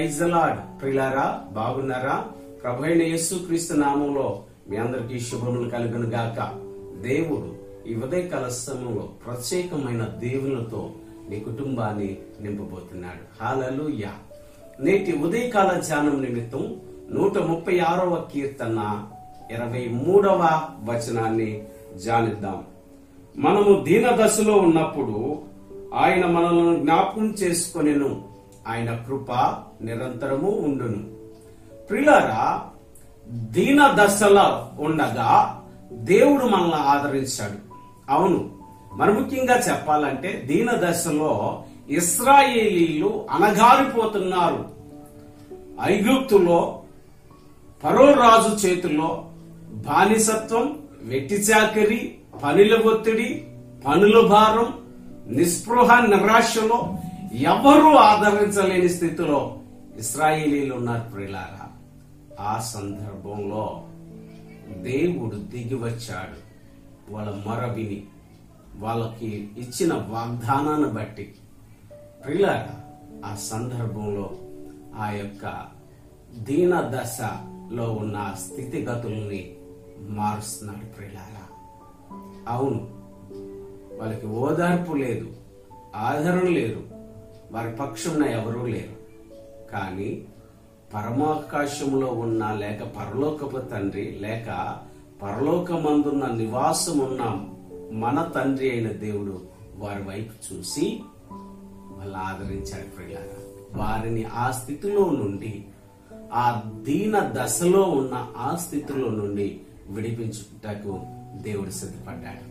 praise lord ప్రిలారా బాగున్నారా ప్రభు అయిన యేసు క్రీస్తు నామంలో మీ అందరికీ శుభములు కలుగును గాక దేవుడు ఈ ఉదయకాల సమయంలో ప్రత్యేకమైన దేవులతో నీ కుటుంబాన్ని నింపబోతున్నాడు హాలలుయా నేటి ఉదయకాల ధ్యానం నిమిత్తం నూట ముప్పై ఆరవ కీర్తన ఇరవై మూడవ వచనాన్ని ధ్యానిద్దాం మనము దీన దశలో ఉన్నప్పుడు ఆయన మనలను జ్ఞాపకం చేసుకొనెను ఆయన కృప నిరంతరము ఉండును ప్రిలారా దీన దశలో ఉండగా దేవుడు మనల్ని ఆదరించాడు అవును మరి ముఖ్యంగా చెప్పాలంటే దీన దశలో ఇస్రాయేలీలు అనగారిపోతున్నారు ఐగుప్తులో పరో రాజు చేతుల్లో బానిసత్వం వెట్టి చాకరి పనుల ఒత్తిడి పనుల భారం నిస్పృహ నిరాశలో ఎవరూ ఆదరించలేని స్థితిలో ఇస్రాయేలీలు ఉన్నారు ప్రిలారా ఆ సందర్భంలో దేవుడు దిగి వచ్చాడు వాళ్ళ మొర విని వాళ్ళకి ఇచ్చిన వాగ్దానాన్ని బట్టి ప్రిలారా ఆ సందర్భంలో ఆ యొక్క దీన దశలో ఉన్న స్థితిగతుల్ని మారుస్తున్నాడు ప్రిలారా అవును వాళ్ళకి ఓదార్పు లేదు ఆదరణ లేరు వారి పక్షమున ఎవరూ లేరు కానీ పరమాకాశంలో ఉన్న లేక పరలోకపు తండ్రి లేక పరలోకమందున్న నివాసం ఉన్న మన తండ్రి అయిన దేవుడు వారి వైపు చూసి వాళ్ళు ఆదరించాడు ప్రియులారా వారిని ఆ స్థితిలో నుండి ఆ దీన దశలో ఉన్న ఆ స్థితిలో నుండి విడిపించుటకు దేవుడు సిద్ధపడ్డాడు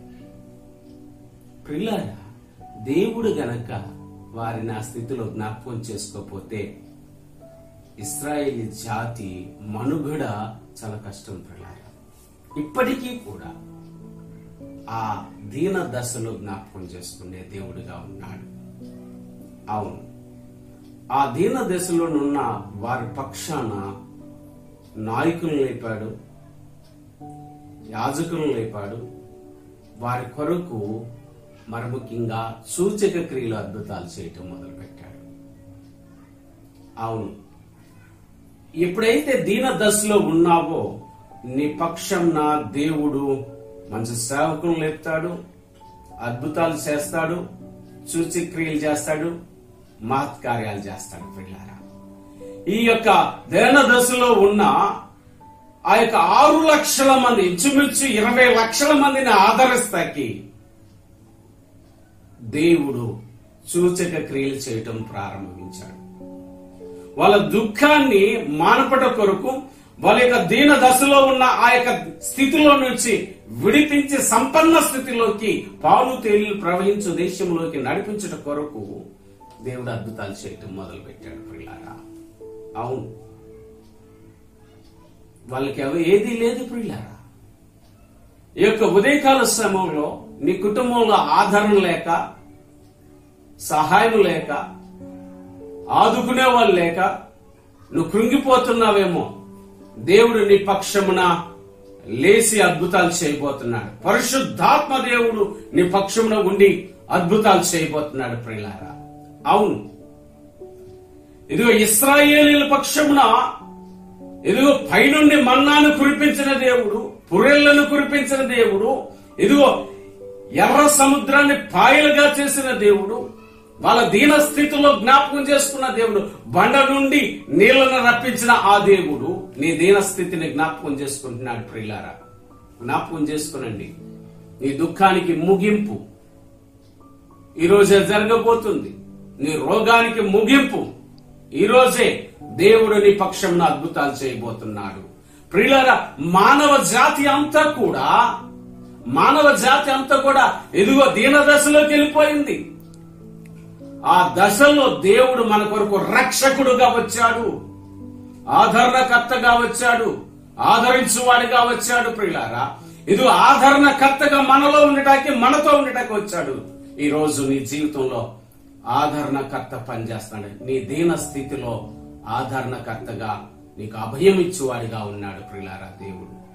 ప్రిల్లారా దేవుడు గనక వారిని ఆ స్థితిలో జ్ఞాపకం చేసుకోపోతే ఇస్రాయేలీ జాతి మనుగడ చాలా కష్టం ప్రిల్లారా ఇప్పటికీ కూడా ఆ దీన దశలో జ్ఞాపకం చేసుకునే దేవుడిగా ఉన్నాడు అవును ఆ దీన దశలోనున్న వారి పక్షాన నాయకులను లేపాడు యాజకులను లేపాడు వారి కొరకు మరి ముఖ్యంగా సూచక క్రియలు అద్భుతాలు చేయటం మొదలుపెట్టాడు అవును ఎప్పుడైతే దీన దశలో ఉన్నావో నీ పక్షం నా దేవుడు మంచి సేవకులను లేపుతాడు అద్భుతాలు చేస్తాడు సూచక్రియలు చేస్తాడు మహత్కార్యాలు చేస్తాడు పిల్లారా ఈ యొక్క దేన దశలో ఉన్న ఆ యొక్క ఆరు లక్షల మంది ఇంచుమించు ఇరవై లక్షల మందిని ఆదరిస్తాకి దేవుడు సూచక క్రియలు చేయటం ప్రారంభించాడు వాళ్ళ దుఃఖాన్ని మానపట కొరకు వాళ్ళ యొక్క దీన దశలో ఉన్న ఆ యొక్క స్థితిలో నుంచి విడిపించి సంపన్న స్థితిలోకి పాలు తేలిలు ప్రవహించు దేశంలోకి నడిపించట కొరకు దేవుడు అద్భుతాలు చేయటం మొదలు పెట్టాడు ప్రియులారా అవును వాళ్ళకి ఎవ ఏదీ లేదు ప్రియులారా ఈ యొక్క ఉదయకాల సమయంలో నీ కుటుంబంలో ఆదరణ లేక సహాయం లేక ఆదుకునే వాళ్ళు లేక నువ్వు కృంగిపోతున్నావేమో దేవుడు నీ పక్షమున లేచి అద్భుతాలు చేయబోతున్నాడు పరిశుద్ధాత్మ దేవుడు నీ పక్షమున ఉండి అద్భుతాలు చేయబోతున్నాడు ప్రియులారా అవును ఇదిగో ఇస్రాయేలీల పక్షమున ఇదిగో పైనుండి మన్నాను కురిపించిన దేవుడు పురెళ్లను కురిపించిన దేవుడు ఇదిగో ఎర్ర సముద్రాన్ని పాయలుగా చేసిన దేవుడు వాళ్ళ దీన స్థితిలో జ్ఞాపకం చేసుకున్న దేవుడు బండ నుండి నీళ్లను రప్పించిన ఆ దేవుడు నీ దీన స్థితిని జ్ఞాపకం చేసుకుంటున్నాడు ప్రియులారా జ్ఞాపకం చేసుకునండి నీ దుఃఖానికి ముగింపు ఈ రోజే జరగబోతుంది నీ రోగానికి ముగింపు ఈ రోజే దేవుడు నీ పక్షంలో అద్భుతాలు చేయబోతున్నాడు ప్రియులారా మానవ జాతి అంతా కూడా మానవ జాతి అంతా కూడా ఎదుగో దీన దశలోకి వెళ్ళిపోయింది ఆ దశలో దేవుడు మన కొరకు రక్షకుడుగా వచ్చాడు ఆదరణకర్తగా వచ్చాడు ఆదరించువాడిగా వచ్చాడు ప్రియులారా ఇది ఆదరణకర్తగా మనలో ఉండటానికి మనతో ఉండటానికి వచ్చాడు ఈ రోజు నీ జీవితంలో ఆదరణకర్త పనిచేస్తున్నాడు నీ దీన స్థితిలో ఆదరణకర్తగా నీకు అభయం ఇచ్చేవాడిగా ఉన్నాడు ప్రియులారా దేవుడు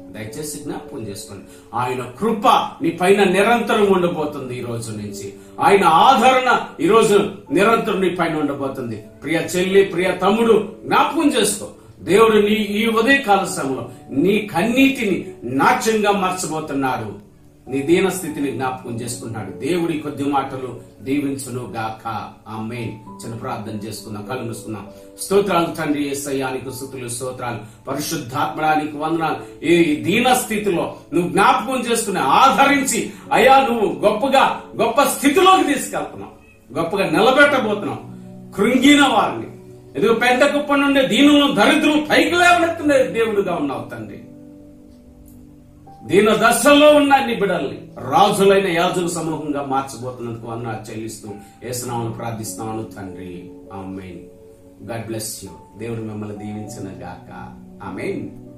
దయచేసి జ్ఞాపకం చేసుకోండి ఆయన కృప నీ పైన నిరంతరం ఉండబోతుంది ఈ రోజు నుంచి ఆయన ఆదరణ ఈ రోజు నిరంతరం నీ పైన ఉండబోతుంది ప్రియ చెల్లి ప్రియ తమ్ముడు జ్ఞాపకం చేసుకో దేవుడు నీ ఈ ఉదయకాల సమయంలో నీ కన్నీటిని నాట్యంగా మార్చబోతున్నాడు నీ దీన స్థితిని జ్ఞాపకం చేసుకుంటున్నాడు దేవుడి కొద్ది మాటలు దీవించును గాక ఆమె చిన్న ప్రార్థన చేసుకుందాం కళ్ళు మూసుకుందాం స్తోత్రాలు తండ్రి ఏసయ్యానికి స్థుతులు స్తోత్రాలు పరిశుద్ధాత్మడానికి వందనాలు ఈ దీన స్థితిలో నువ్వు జ్ఞాపకం చేసుకుని ఆదరించి అయ్యా నువ్వు గొప్పగా గొప్ప స్థితిలోకి తీసుకెళ్తున్నావు గొప్పగా నిలబెట్టబోతున్నావు కృంగిన వారిని ఎదుగు పెద్ద కుప్ప నుండి దీనులను దరిద్రులు పైకి లేవనెత్తున్న దేవుడుగా ఉన్నావు తండ్రి దీని దశలో ఉన్న నీ బిడ్డల్ని రాజులైన యాజుల సమూహంగా మార్చబోతున్నందుకు అన్న చెల్లిస్తూ ఏసునామను ప్రార్థిస్తున్నాను తండ్రి ఆమెన్ గాడ్ బ్లెస్ యూ దేవుడు మిమ్మల్ని దీవించిన గాక ఆమెన్